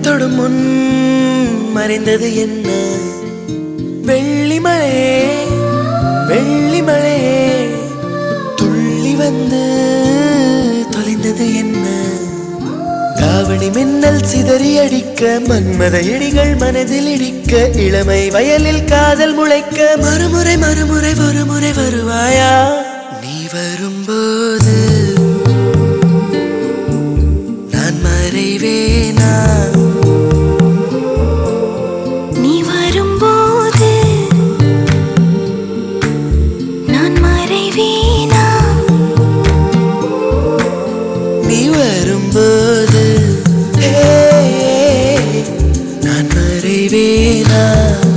தொடும் முன் மறைந்தது என்ன வெள்ளிமலையே வெள்ளிமலையே துள்ளி வந்து தொலைந்தது என்ன தாவணி மின்னல் சிதறி அடிக்க மன்மத இடிகள் மனதில் இடிக்க இளமை வயலில் காதல் முளைக்க மறுமுறை மறுமுறை ஒருமுறை வருவாயா நீ வரும்போது நான் மறைவேனா நீ வரும்போது நான் மறைவேனா நீ வரும்போது ஏ, நான் மறைவேனா